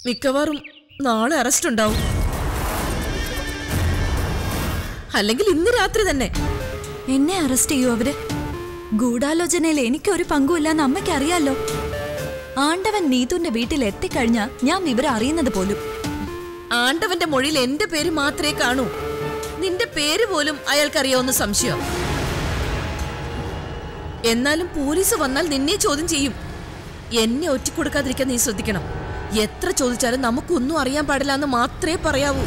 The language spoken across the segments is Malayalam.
മിക്കവാറും നാളെ അറസ്റ്റ് ഉണ്ടാവും അല്ലെങ്കിൽ ഇന്ന് രാത്രി തന്നെ എന്നെ അറസ്റ്റ് ചെയ്യൂ അവര് ഗൂഢാലോചനയിൽ എനിക്കൊരു പങ്കുമില്ലെന്ന് അമ്മയ്ക്ക് അറിയാലോ ആണ്ടവൻ നീതുന്റെ വീട്ടിൽ എത്തിക്കഴിഞ്ഞാ ഞാൻ വിവരം അറിയുന്നത് പോലും ആണ്ടവന്റെ മൊഴിയിൽ എന്റെ പേര് മാത്രമേ കാണൂ നിന്റെ പേര് പോലും അയാൾക്കറിയാവുന്ന സംശയം എന്നാലും പോലീസ് വന്നാൽ നിന്നെ ചോദ്യം ചെയ്യും എന്നെ ഒറ്റിക്കൊടുക്കാതിരിക്കാൻ നീ ശ്രദ്ധിക്കണം എത്ര ചോദിച്ചാലും നമുക്കൊന്നും അറിയാൻ പാടില്ല എന്ന് മാത്രമേ പറയാവൂ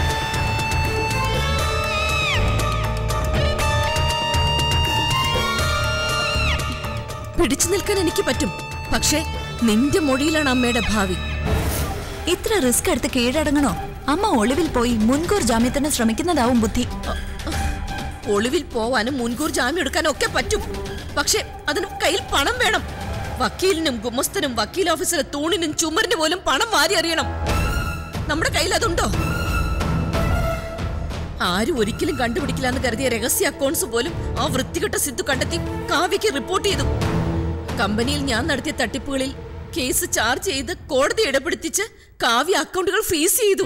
പിടിച്ചു നിൽക്കാൻ എനിക്ക് പറ്റും പക്ഷേ നിന്റെ മൊഴിയിലാണ് അമ്മയുടെ ഭാവി ഇത്ര റിസ്ക് എടുത്ത് കീഴടങ്ങണോ അമ്മ ഒളിവിൽ പോയി മുൻകൂർ ജാമ്യത്തിന് ശ്രമിക്കുന്നതാവും ബുദ്ധി ഒളിവിൽ പോവാനും മുൻകൂർ ജാമ്യം എടുക്കാനും ഒക്കെ പറ്റും പക്ഷെ അതിന് കയ്യിൽ പണം വേണം വക്കീലിനും ഗുമസ്തനും വക്കീൽ ഓഫീസറെ തൂണിനും ചുമരിന് പോലും പണം വാരി അറിയണം നമ്മുടെ കയ്യിൽ അതുണ്ടോ ആരും ഒരിക്കലും കണ്ടുപിടിക്കില്ല എന്ന് കരുതിയ രഹസ്യ അക്കൗണ്ട്സ് പോലും ആ വൃത്തികെട്ട സിദ്ധു കണ്ടെത്തി കാവ്യക്ക് റിപ്പോർട്ട് ചെയ്തു കമ്പനിയിൽ ഞാൻ നടത്തിയ തട്ടിപ്പുകളിൽ കേസ് ചാർജ് ചെയ്ത് കോടതി ഇടപെടുത്തിച്ച് കാവ്യ അക്കൗണ്ടുകൾ ഫ്രീസ് ചെയ്തു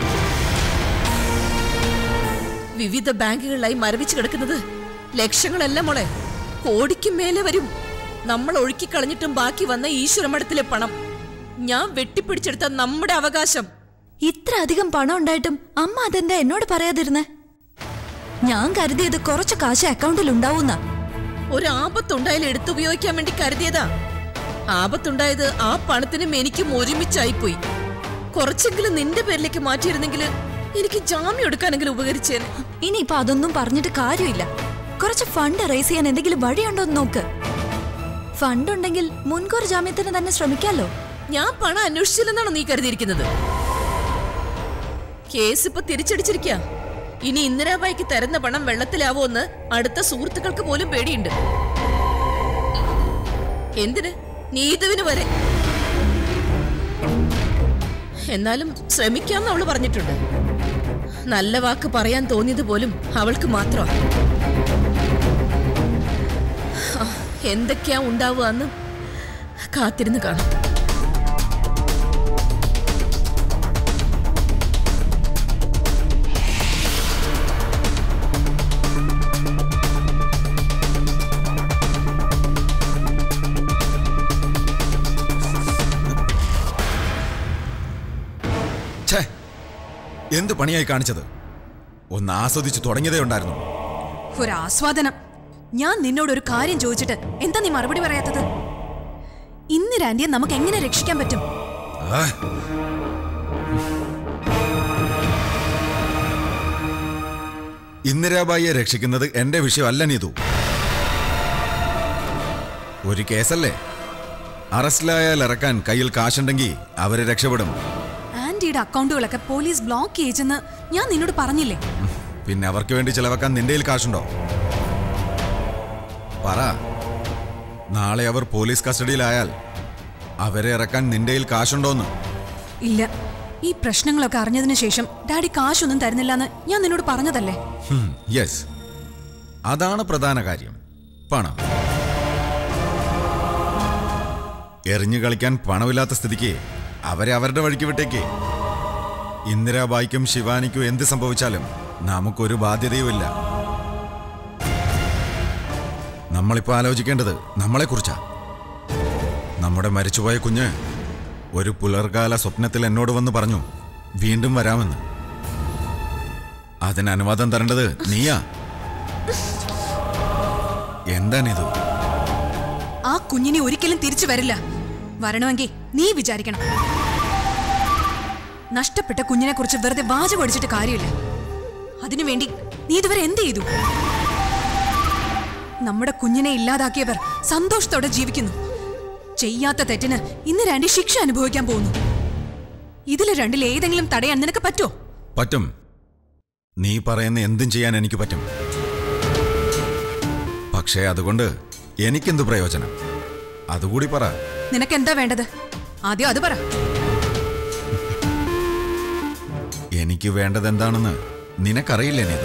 വിവിധ ബാങ്കുകളിലായി മരവിച്ച് കിടക്കുന്നത് ലക്ഷങ്ങളല്ല മോളെ കോടിക്കും മേലെ വരും നമ്മൾ ഒഴുക്കിക്കളഞ്ഞിട്ടും ബാക്കി വന്ന ഈശ്വരമഠത്തിലെ പണം ഞാൻ വെട്ടിപ്പിടിച്ചെടുത്ത നമ്മുടെ അവകാശം ഇത്ര അധികം പണം ഉണ്ടായിട്ടും അമ്മ അതെന്താ എന്നോട് പറയാതിരുന്നേ ഞാൻ കരുതിയത് കുറച്ച് കാശ് അക്കൗണ്ടിൽ ഉണ്ടാവുന്ന ഒരു ആപത്തുണ്ടായാലും എടുത്തുപയോഗിക്കാൻ വേണ്ടി കരുതിയതാ ആപത്തുണ്ടായത് ആ പണത്തിനും എനിക്കും ഒരുമിച്ചായിപ്പോയി കുറച്ചെങ്കിലും നിന്റെ പേരിലേക്ക് മാറ്റിയിരുന്നെങ്കിൽ എനിക്ക് ജാമ്യം എടുക്കാനെങ്കിലും ഉപകരിച്ചേനെ ഇനിയിപ്പൊ അതൊന്നും പറഞ്ഞിട്ട് കാര്യമില്ല കുറച്ച് ഫണ്ട് റേസ് ചെയ്യാൻ എന്തെങ്കിലും വഴിയുണ്ടോ എന്ന് നോക്ക് ഫണ്ട് ഉണ്ടെങ്കിൽ മുൻകൂർ ജാമ്യത്തിന് തന്നെ ശ്രമിക്കാലോ ഞാൻ പണം അന്വേഷിച്ചില്ലെന്നാണോ നീ കരുതിയിരിക്കുന്നത് കേസ് ഇപ്പൊ തിരിച്ചടിച്ചിരിക്കുക ഇനി ഇന്ദിരാബായിക്ക് തരുന്ന പണം വെള്ളത്തിലാവോ എന്ന് അടുത്ത സുഹൃത്തുക്കൾക്ക് പോലും പേടിയുണ്ട് എന്തിന് നീതുവിന് വരെ എന്നാലും ശ്രമിക്കാമെന്ന് അവള് പറഞ്ഞിട്ടുണ്ട് നല്ല വാക്ക് പറയാൻ തോന്നിയത് പോലും അവൾക്ക് മാത്രമാണ് എന്തൊക്കെയാ ഉണ്ടാവുക എന്ന് കാത്തിരുന്ന് കാണാം ഛേ എന്ത് പണിയായി കാണിച്ചത് ഒന്ന് ആസ്വദിച്ച് തുടങ്ങിയതേ ഉണ്ടായിരുന്നു ഒരു ആസ്വാദനം ഞാൻ നിന്നോട് ഒരു കാര്യം ചോദിച്ചിട്ട് എന്താ നീ മറുപടി പറയാത്തത് ഇന്ദിരാന്റിയെ നമുക്ക് എങ്ങനെ രക്ഷിക്കാൻ പറ്റും ആ, ഇന്ദിരാബായിയെ രക്ഷിക്കുന്നത് എന്റെ വിഷയമല്ല നീതു ഒരു കേസല്ലേ അറസ്റ്റിലായാൽ ഇറക്കാൻ കയ്യിൽ കാശുണ്ടെങ്കിൽ അവര് രക്ഷപ്പെടും ആന്റിയുടെ അക്കൗണ്ടുകളൊക്കെ പോലീസ് ബ്ലോക്ക് ചെയ്യിച്ചെന്ന് ഞാൻ നിന്നോട് പറഞ്ഞില്ലേ പിന്നെ അവർക്ക് വേണ്ടി ചിലവാക്കാൻ നിന്റെ കയ്യിൽ കാശുണ്ടോ പറ നാളെ അവർ പോലീസ് കസ്റ്റഡിയിലായാൽ അവരെ ഇറക്കാൻ നിന്റെ കയ്യിൽ കാശുണ്ടോന്ന് ഇല്ല ഈ പ്രശ്നങ്ങളൊക്കെ അറിഞ്ഞതിന് ശേഷം ഡാഡി കാശൊന്നും തരുന്നില്ലെന്ന് ഞാൻ നിന്നോട് പറഞ്ഞതല്ലേ യെസ് അതാണ് പ്രധാന കാര്യം പണം എറിഞ്ഞു കളിക്കാൻ പണമില്ലാത്ത സ്ഥിതിക്ക് അവരെ അവരുടെ വഴിക്ക് വിട്ടേക്ക് ഇന്ദിരാബായിക്കും ശിവാനിക്കും എന്ത് സംഭവിച്ചാലും നമുക്കൊരു ബാധ്യതയുമില്ല നമ്മളിപ്പോ ആലോചിക്കേണ്ടത് നമ്മളെക്കുറിച്ചാ നമ്മുടെ മരിച്ചുപോയ കുഞ്ഞ് ഒരു പുലർകാല സ്വപ്നത്തിൽ എന്നോട് വന്ന് പറഞ്ഞു വീണ്ടും വരാമെന്ന് അതിന് അനുവാദം തരേണ്ടത് നീയാ എന്താണിത് ആ കുഞ്ഞിനെ ഒരിക്കലും തിരിച്ചു വരില്ല വരണമെങ്കിൽ നീ വിചാരിക്കണം നഷ്ടപ്പെട്ട കുഞ്ഞിനെ കുറിച്ച് വെറുതെ വാചകം അടിച്ചിട്ട് കാര്യമില്ല അതിനുവേണ്ടി നീ ഇതുവരെ എന്ത് ചെയ്തു നമ്മുടെ കുഞ്ഞിനെ ഇല്ലാതാക്കിയവർ സന്തോഷത്തോടെ ജീവിക്കുന്നു ചെയ്യാത്ത തെറ്റിന് ഇന്ന് രണ്ട് ശിക്ഷ അനുഭവിക്കാൻ പോകുന്നു ഇതില് രണ്ടിൽ ഏതെങ്കിലും തടയാൻ നിനക്ക് പറ്റുമോ പറ്റും നീ പറയുന്ന എന്തും ചെയ്യാൻ എനിക്ക് പറ്റും പക്ഷേ അതുകൊണ്ട് എനിക്കെന്ത് പ്രയോജനം അതുകൂടി പറ നിനക്ക് എന്താ വേണ്ടത് ആദ്യം അത് പറ എനിക്ക് വേണ്ടത് എന്താണെന്ന് നിനക്കറിയില്ലേ നീതു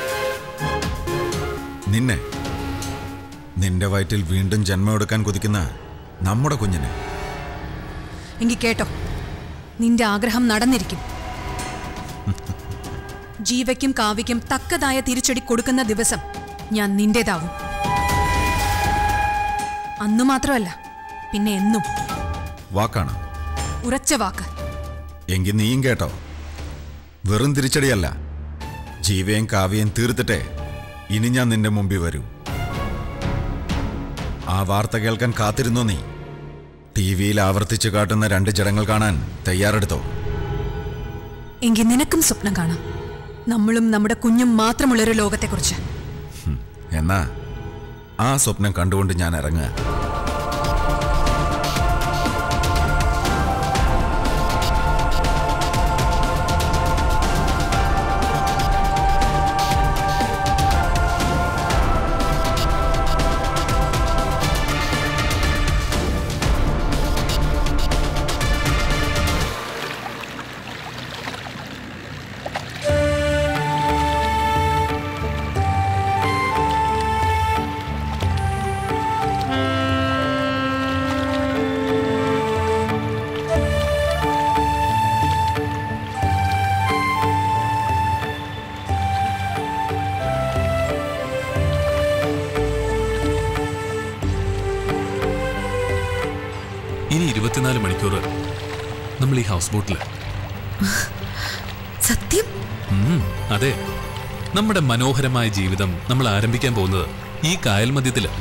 നിന്നെ നിന്റെ വയറ്റിൽ വീണ്ടും ജന്മമെടുക്കാൻ കൊതിക്കുന്ന നമ്മുടെ കുഞ്ഞിനെ എങ്കിൽ കേട്ടോ നിന്റെ ആഗ്രഹം നടന്നിരിക്കും ജീവയ്ക്കും കാവ്യയ്ക്കും തക്കതായ തിരിച്ചടി കൊടുക്കുന്ന ദിവസം ഞാൻ നിന്റേതാവും അന്നു മാത്രമല്ല പിന്നെ എന്നും വാക്കാണ് ഉറച്ച വാക്ക് എങ്കിൽ നീയും കേട്ടോ വെറും തിരിച്ചടിയല്ല ജീവയും കാവ്യയും തീർത്തിട്ടേ ഇനി ഞാൻ നിന്റെ മുമ്പിൽ വരൂ ആ വാർത്ത കേൾക്കാൻ കാത്തിരുന്നോ നീ ടി വിയിൽ ആവർത്തിച്ചു കാട്ടുന്ന രണ്ട് ജടങ്ങൾ കാണാൻ തയ്യാറെടുത്തോ എങ്കിൽ നിനക്കും സ്വപ്നം കാണാം നമ്മളും നമ്മുടെ കുഞ്ഞും മാത്രമുള്ളൊരു ലോകത്തെക്കുറിച്ച് ഹും, എന്നാ ആ സ്വപ്നം കണ്ടുകൊണ്ട് ഞാൻ ഇറങ്ങുക ഇനി ഇരുപത്തിനാല് മണിക്കൂർ നമ്മൾ ഈ ഹൗസ് ബോട്ടിൽ സത്യം അതെ നമ്മുടെ മനോഹരമായ ജീവിതം നമ്മൾ ആരംഭിക്കാൻ പോകുന്നത് ഈ കായൽ മധ്യത്തില്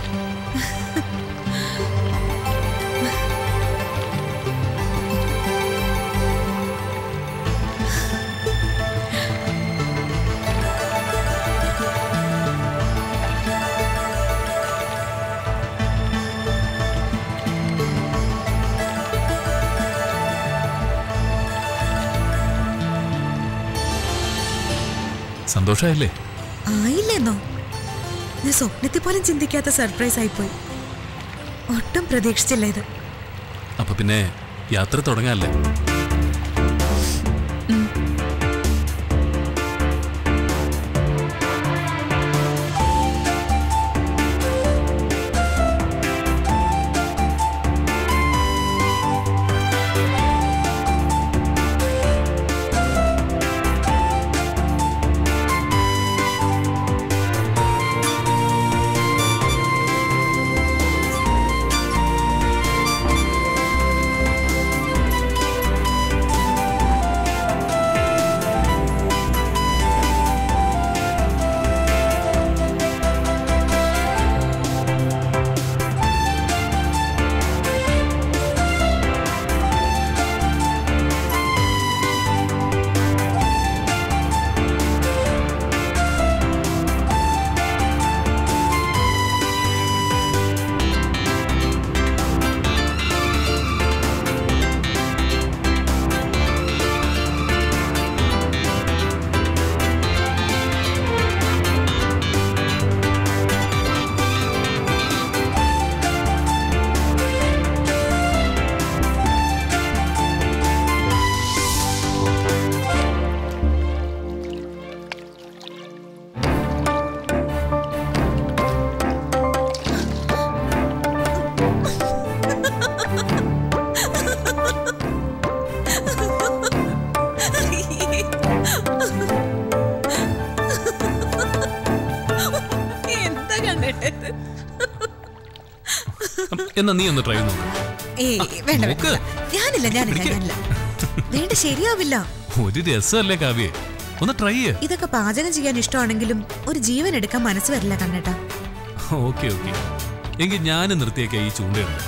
സന്തോഷമായില്ലേ ആയില്ലെന്നോ ഞാൻ സ്വപ്നത്തിൽ പോലും ചിന്തിക്കാത്ത സർപ്രൈസ് ആയിപ്പോയി ഒട്ടും പ്രതീക്ഷിച്ചില്ല ഇത് അപ്പൊ പിന്നെ യാത്ര തുടങ്ങാല്ലേ എന്താ കണ്ടിട്ട് എന്നാ നീ ഒന്ന് ട്രൈ നോക്ക് ഏയ് വേണ്ട വേണ്ട, നോക്ക്. വേണ്ട. ഞാനില്ല ഞാനില്ല ഞാനില്ല വേണ്ട ശരിയാവില്ല ഒരു രസമല്ലേ കാവ്യേ ഒന്ന് ട്രൈ ചെയ്യ ഇതൊക്കെ പാചകം ചെയ്യാൻ ഇഷ്ടമാണെങ്കിലും ഒരു ജീവൻ എടുക്കാൻ മനസ്സ് വരില്ല കണ്ണേട്ടാ ഓക്കെ ഓക്കെ എങ്കിൽ ഞാൻ നിർത്തിയേക്കാം ഈ ചൂണ്ടയുണ്ട്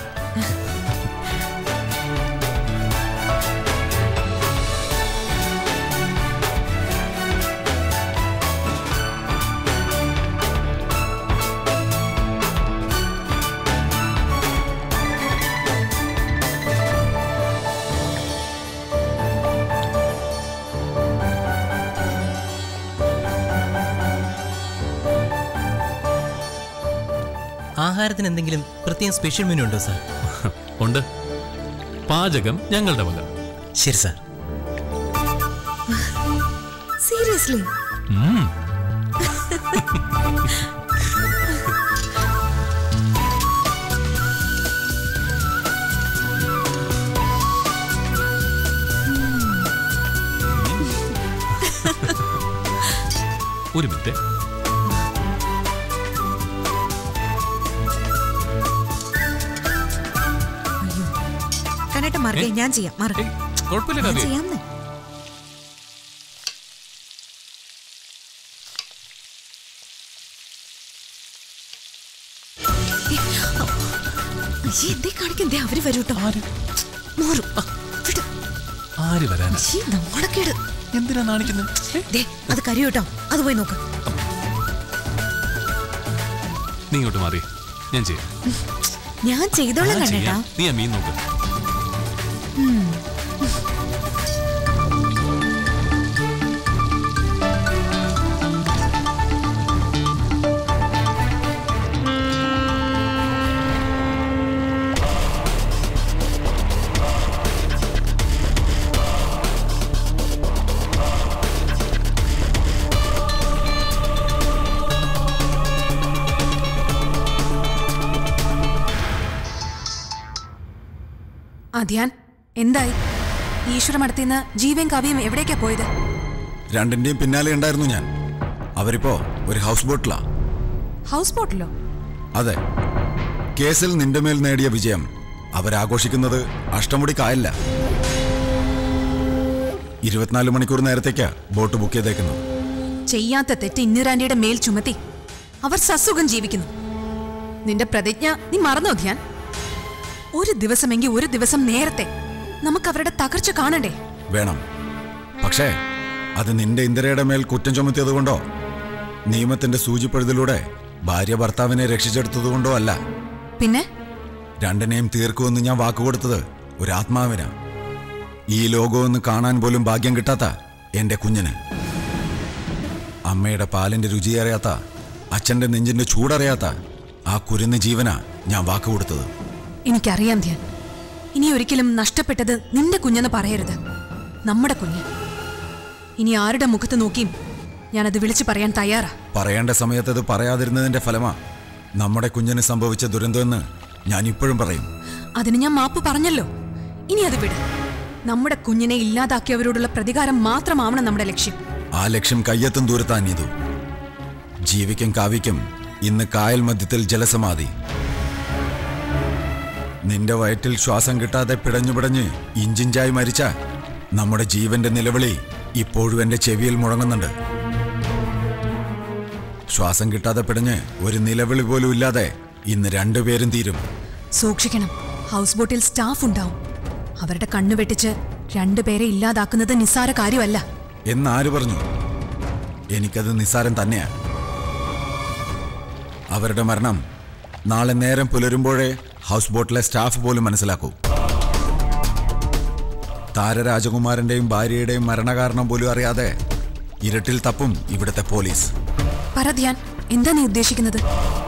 ആഹാരത്തിന് എന്തെങ്കിലും പ്രത്യേകം സ്പെഷ്യൽ മെനു ഉണ്ടോ സാർ ഉണ്ട് പാചകം ഞങ്ങളുടെ വക ശരി സാർ സീരിയസ്ലി ഉം. ഒരു മിനിറ്റ് കണ്ണേട്ട മാർഗേ ഞാൻ ചെയ്യാം മാർഗ ഏയ് കുഴപ്പമില്ല ഞാൻ കാവ്യ ചെയ്യാമെന്ന് അയ്യേ, എന്തേ കാണിക്കുന്നേ അവര് വരൂട്ടോ മോറും വിട്. ആര് വരാനാ അയ്യേ, നാണക്കേട് എന്തിനാ നാണിക്കുന്നത് ദേ അത് കരയൂട്ടോ അത് പോയി നോക്ക് നീ ഇങ്ങോട്ട് മാറി ഞാൻ ചെയ്യാം ഞാൻ ചെയ്തോളാം ഞാൻ കണ്ണേട്ടാ ചെയ്യാം. നീ ആ മീൻ നോക്ക് അധ്യാൻ എന്തായി ഈശ്വര മടത്തിന്ന് ജീവൻ കവിയും എവിടേക്കാ പോയത് രണ്ടിന്റെയും പിന്നാലെ ഉണ്ടായിരുന്നു ഞാൻ അവരിപ്പോ ഒരു ഹൗസ് ബോട്ടിലാ ഹൗസ് ബോട്ടിലോ അതെ കേസിൽ നിന്റെ മേൽ നേടിയ വിജയം അവരാഘോഷിക്കുന്നത് അഷ്ടമുടി കായല്ല ഇരുപത്തിനാല് മണിക്കൂർ നേരത്തേക്കാ ബോട്ട് ബുക്ക് ചെയ്തേക്കുന്നത് ചെയ്യാത്ത തെറ്റ് ഇന്ദിരാന്റിയുടെ മേൽ ചുമത്തി അവർ സസുഖം ജീവിക്കുന്നു നിന്റെ പ്രതിജ്ഞ നീ മറന്നോ ധ്യാൻ ഒരു ദിവസമെങ്കിൽ ഒരു ദിവസം നേരത്തെ നമുക്ക് അവരുടെ തകർച്ച കാണണ്ടേ വേണം പക്ഷേ അത് നിന്റെ ഇന്ദിരയുടെ മേൽ കുറ്റം ചുമത്തിയത് കൊണ്ടോ നിയമത്തിന്റെ സൂചിപ്പഴുതിലൂടെ ഭാര്യ ഭർത്താവിനെ രക്ഷിച്ചെടുത്തതുകൊണ്ടോ അല്ല പിന്നെ രണ്ടിനെയും തീർക്കുമെന്ന് ഞാൻ വാക്കുകൊടുത്തത് ഒരു ആത്മാവിനാ ഈ ലോകമൊന്ന് കാണാൻ പോലും ഭാഗ്യം കിട്ടാത്ത എന്റെ കുഞ്ഞിന് അമ്മയുടെ പാലിന്റെ രുചിയറിയാത്ത അച്ഛന്റെ നെഞ്ചിന്റെ ചൂടറിയാത്ത ആ കുരുന്ന് ജീവനാ ഞാൻ വാക്കുകൊടുത്തത് എനിക്കറിയാം ധ്യാൻ ഇനി ഒരിക്കലും നഷ്ടപ്പെട്ടത് നിന്റെ കുഞ്ഞെന്ന് പറയരുത് നമ്മുടെ കുഞ്ഞ് ഇനി ആരുടെ മുഖത്ത് നോക്കിയും ഞാനത് വിളിച്ചു പറയാൻ തയ്യാറാ പറയേണ്ട സമയത്ത് അത് പറയാതിരുന്നതിന്റെ ഫലമാ നമ്മുടെ കുഞ്ഞിന് സംഭവിച്ച ദുരന്തമെന്ന് ഞാൻ ഇപ്പോഴും പറയും അതിന് ഞാൻ മാപ്പ് പറഞ്ഞല്ലോ ഇനി അത് വിട് നമ്മുടെ കുഞ്ഞിനെ ഇല്ലാതാക്കിയവരോടുള്ള പ്രതികാരം മാത്രമാവണം നമ്മുടെ ലക്ഷ്യം ആ ലക്ഷ്യം കയ്യെത്തും ദൂരത്താ നീതു ജീവിക്കും കാവിക്കും ഇന്ന് കായൽ മധ്യത്തിൽ ജലസമാധി നിന്റെ വയറ്റിൽ ശ്വാസം കിട്ടാതെ പിടഞ്ഞു പിടഞ്ഞ് ഇഞ്ചിഞ്ചായി മരിച്ച നമ്മുടെ ജീവന്റെ നിലവിളി ഇപ്പോഴും എന്റെ ചെവിയിൽ മുഴങ്ങുന്നുണ്ട് ശ്വാസം കിട്ടാതെ പിടഞ്ഞ് ഒരു നിലവിളി പോലും ഇല്ലാതെ ഇന്ന് രണ്ടുപേരും തീരും സൂക്ഷിക്കണം ഹൗസ് ബോട്ടിൽ സ്റ്റാഫ് ഉണ്ടാവും അവരുടെ കണ്ണു വെട്ടിച്ച് രണ്ടുപേരെ ഇല്ലാതാക്കുന്നത് നിസ്സാര കാര്യമല്ല എന്നാര് പറഞ്ഞു എനിക്കത് നിസ്സാരം തന്നെയാ അവരുടെ മരണം നാളെ നേരം പുലരുമ്പോഴേ ഹൗസ് ബോട്ടിലെ സ്റ്റാഫ് പോലും മനസ്സിലാക്കൂ താരരാജകുമാരന്റെയും ഭാര്യയുടെയും മരണകാരണം പോലും അറിയാതെ ഇരുട്ടിൽ തപ്പും ഇവിടുത്തെ പോലീസ് പറ ധ്യാൻ എന്താ നീ ഉദ്ദേശിക്കുന്നത്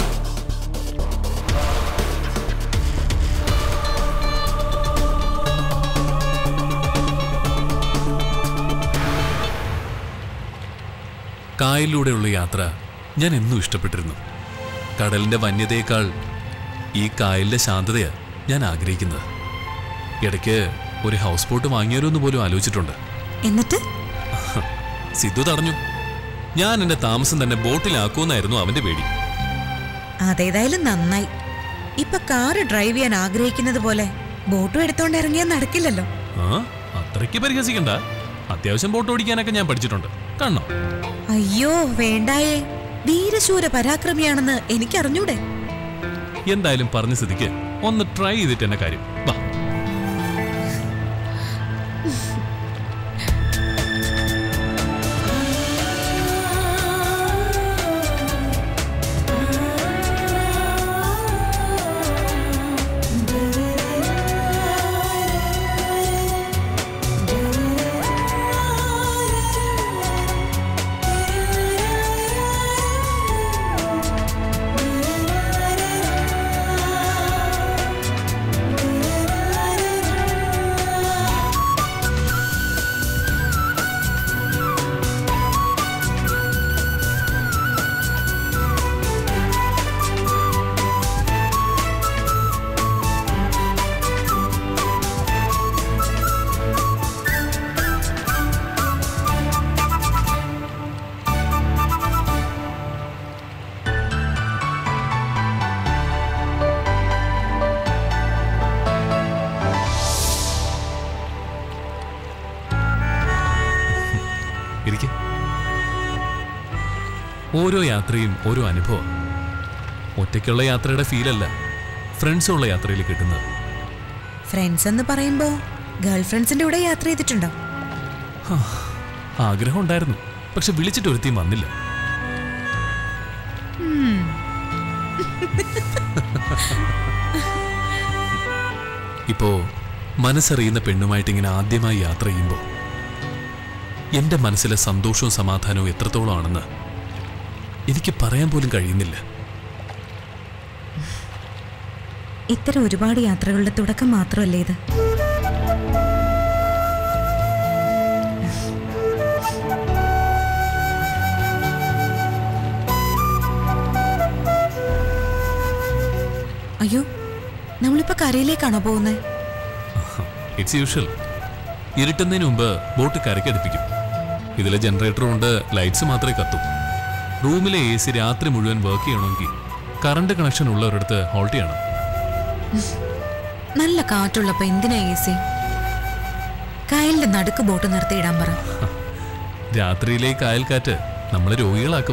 കായലിലൂടെയുള്ള യാത്ര ഞാൻ എന്നും ഇഷ്ടപ്പെട്ടിരുന്നു കടലിന്റെ വന്യതയേക്കാൾ ഈ കായലിന്റെ ശാന്തതയാ ഞാൻ ആഗ്രഹിക്കുന്നത് ഇടയ്ക്ക് ഒരു ഹൗസ് ബോട്ട് വാങ്ങിയാലോ എന്ന് പോലും ആലോചിച്ചിട്ടുണ്ട് എന്നിട്ട് സിദ്ധു തടഞ്ഞു ഞാൻ എന്റെ താമസം തന്നെ ബോട്ടിലാക്കുമെന്നായിരുന്നു അവന്റെ പേടി അതേതായാലും നന്നായി ഇപ്പൊ കാറ് ഡ്രൈവ് ചെയ്യാൻ ആഗ്രഹിക്കുന്നത് പോലെ ബോട്ടും എടുത്തോണ്ട് ഇറങ്ങിയാൽ നടക്കില്ലല്ലോ ആ അത്രയ്ക്ക് പരിഹസിക്കണ്ട അത്യാവശ്യം ബോട്ട് ഓടിക്കാനൊക്കെ ഞാൻ പഠിച്ചിട്ടുണ്ട് കാണണം അയ്യോ വേണ്ടായേ വീരശൂര പരാക്രമിയാണെന്ന് എനിക്കറിഞ്ഞൂടെ എന്തായാലും പറഞ്ഞ സ്ഥിതിക്ക് ഒന്ന് ട്രൈ ചെയ്തിട്ട് എന്നെ കാര്യം വാ ആ ഓരോ യാത്രയും ഓരോ അനുഭവം ഒറ്റയ്ക്കുള്ള യാത്രയുടെ ഫീലല്ല ഫ്രണ്ട്സുള്ള യാത്രയിൽ കിട്ടുന്നത് ഫ്രണ്ട്സ് എന്ന് പറയുമ്പോ ഗേൾ ഫ്രണ്ട്സിന്റെ കൂടെ യാത്ര ചെയ്തിട്ടുണ്ടോ ആഗ്രഹം ഉണ്ടായിരുന്നു പക്ഷെ വിളിച്ചിട്ട് ഒരുത്തിയും വന്നില്ല ഇപ്പോ മനസ്സറിയുന്ന പെണ്ണുമായിട്ട് ഇങ്ങനെ ആദ്യമായി യാത്ര ചെയ്യുമ്പോൾ എന്റെ മനസ്സിലെ സന്തോഷവും സമാധാനവും എത്രത്തോളം ആണെന്ന് എനിക്ക് പറയാൻ പോലും കഴിയുന്നില്ല ഇത്തരം ഒരുപാട് യാത്രകളുടെ തുടക്കം മാത്രമല്ലേ ഇത് അയ്യോ നമ്മളിപ്പോ കരയിലേക്കാണോ പോകുന്നത് ഇറ്റ്സ് യൂഷ്വൽ ഇരുട്ടുന്നതിന് മുമ്പ് ബോട്ട് കരക്കടുപ്പിക്കും ഇതിലെ ജനറേറ്ററും ഉണ്ട് ലൈറ്റ്സ് മാത്രമേ കത്തും റൂമിലെ എ സി രാത്രി മുഴുവൻ വർക്ക് ചെയ്യണമെങ്കിൽ കറണ്ട് കണക്ഷൻ ഉള്ളവരടുത്ത് ഹോൾട്ട് ചെയ്യണം നല്ല കാറ്റുള്ളപ്പോ എന്തിനാ എ സി കായലിന്റെ നടുക്ക് ബോട്ട് നിർത്തിയിടാൻ പറ രാത്രിയിലെ കായൽക്കാറ്റ് നമ്മളെ രോഗികളാക്കും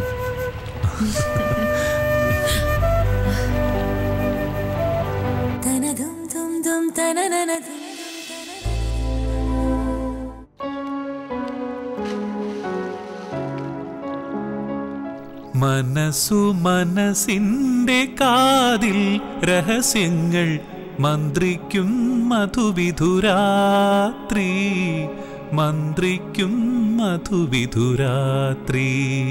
മനസ്സു മനസ്സിന്റെ കാതിൽ രഹസ്യങ്ങൾ മന്ത്രിക്കും മധുവിധുരാത്രി മന്ത്രിക്കും മധുവിധുരാത്രി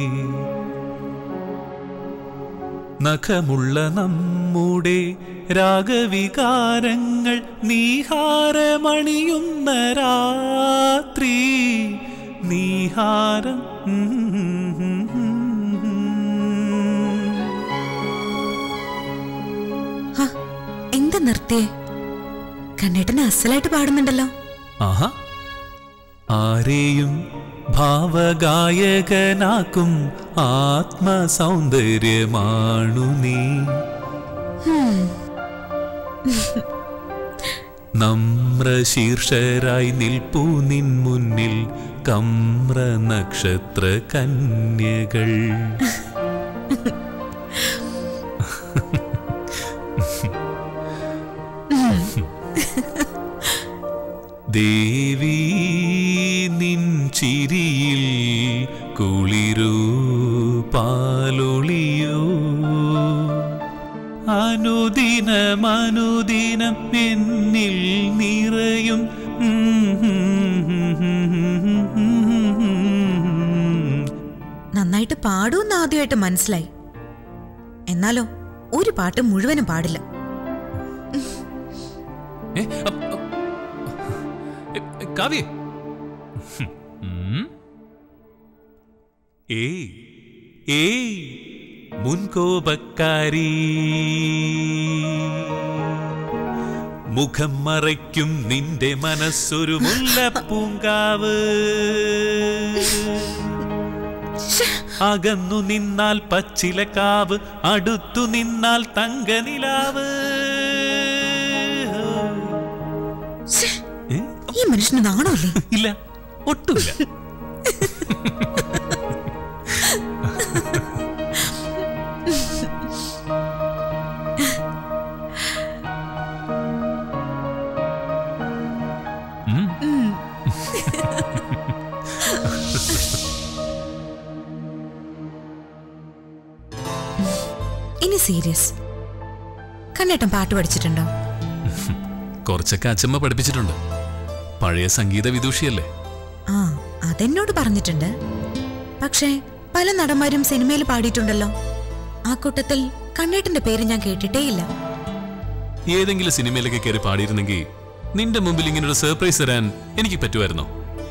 നഖമുള്ള നമ്മുടെ രാഗവികാരങ്ങൾ നീഹാരമണിയുന്ന രാത്രി നീഹാരം ഹ, എന്താ നിർത്തിയേ കണ്ണേട്ടന് അസലായിട്ട് പാടുന്നുണ്ടല്ലോ ആഹാ ആരെയും ഭാവഗായകനാക്കും ആത്മസൗന്ദര്യമാണു നീ നമ്രശീർഷരായി നിൽപ്പൂ നിൻ മുന്നിൽ കമ്ര നക്ഷത്ര കന്യകൾ ദേവി നിൻ ചിരിയിൽ കുളിരൂ പാലൊളിയോ അനുദിനം അനുദിനം എന്നിൽ നിറയും നന്നായിട്ട് പാടൂന്ന് ആദ്യമായിട്ട് മനസ്സിലായി എന്നാലോ ഒരു പാട്ട് മുഴുവനും പാടില്ല ഏ, അ- അ- എ, എ, കാവ്യേ ഉം. ഏയ് ഏയ് മുൻകോപക്കാരി മുഖം മറയ്ക്കും നിന്റെ മനസ്സൊരു മുല്ലപ്പൂങ്കാവ് അകന്നു നിന്നാൽ പച്ചിലക്കാവ് അടുത്തു നിന്നാൽ തങ്കനിലാവ് ഏ? ഈ മനുഷ്യന് നാണമല്ലേ ഇല്ല ഒട്ടുമില്ല ഉം. ഇനി സീരിയസ് കണ്ണേട്ടൻ പാട്ട് പഠിച്ചിട്ടുണ്ടോ കുറച്ചൊക്കെ അച്ഛമ്മ പഠിപ്പിച്ചിട്ടുണ്ട് പഴയ സംഗീത വിദൂഷിയല്ലേ ആ അതെന്നോട് പറഞ്ഞിട്ടുണ്ട് പക്ഷേ പല നടന്മാരും സിനിമയിൽ പാടിയിട്ടുണ്ടല്ലോ ആ കൂട്ടത്തിൽ കണ്ണേട്ടന്റെ പേര് ഞാൻ കേട്ടിട്ടേയില്ല ഏതെങ്കിലും സിനിമയിലൊക്കെ കയറി പാടിയിരുന്നെങ്കിൽ നിന്റെ മുമ്പിൽ ഇങ്ങനെ ഒരു സർപ്രൈസ് തരാൻ എനിക്ക് പറ്റുമായിരുന്നോ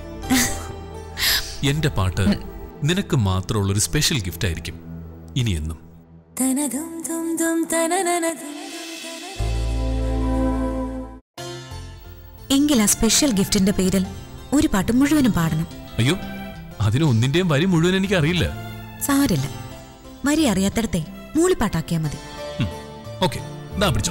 എന്റെ പാട്ട് നിനക്ക് മാത്രമുള്ള ഒരു സ്പെഷ്യൽ ഗിഫ്റ്റ് ആയിരിക്കും ഇനി എന്നും എങ്കിൽ ആ സ്പെഷ്യൽ ഗിഫ്റ്റിന്റെ പേരിൽ ഒരു പാട്ട് മുഴുവനും പാടണം അയ്യോ അതിന് ഒന്നിന്റെയും വരി മുഴുവൻ എനിക്ക് അറിയില്ല സാരില്ല വരി അറിയാത്തടത്തെ മൂളിപ്പാട്ടാക്കിയാ മതി ഓക്കെ ദാ പിടിച്ചോ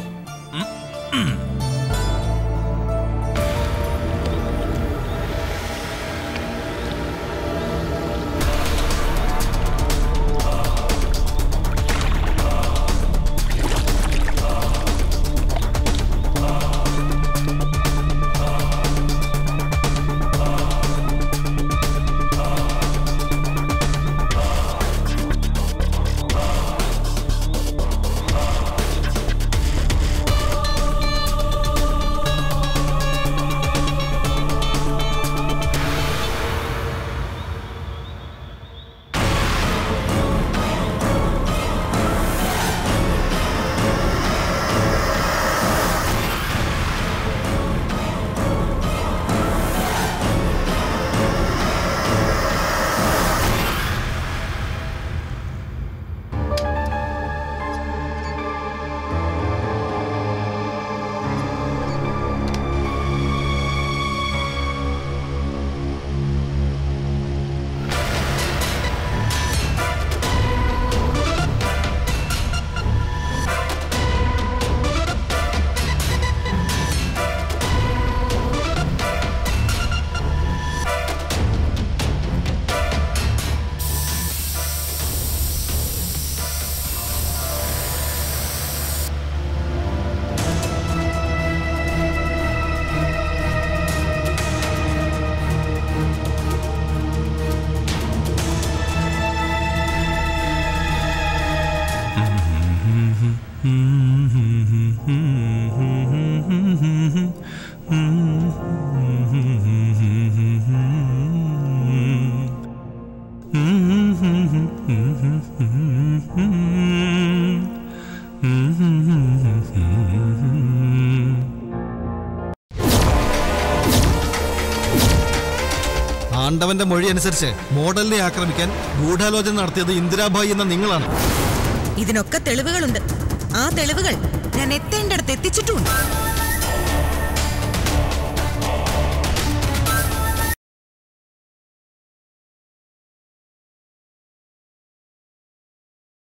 ആണ്ടവന്റെ മൊഴി അനുസരിച്ച് മോഡലിനെ ആക്രമിക്കാൻ ഗൂഢാലോചന നടത്തിയത് ഇന്ദിരാഭായി എന്ന നിങ്ങളാണ് ഇതിനൊക്കെ തെളിവുകളുണ്ട് ആ തെളിവുകൾ ഞാൻ എത്തേണ്ടടുത്ത് എത്തിച്ചിട്ടുമുണ്ട്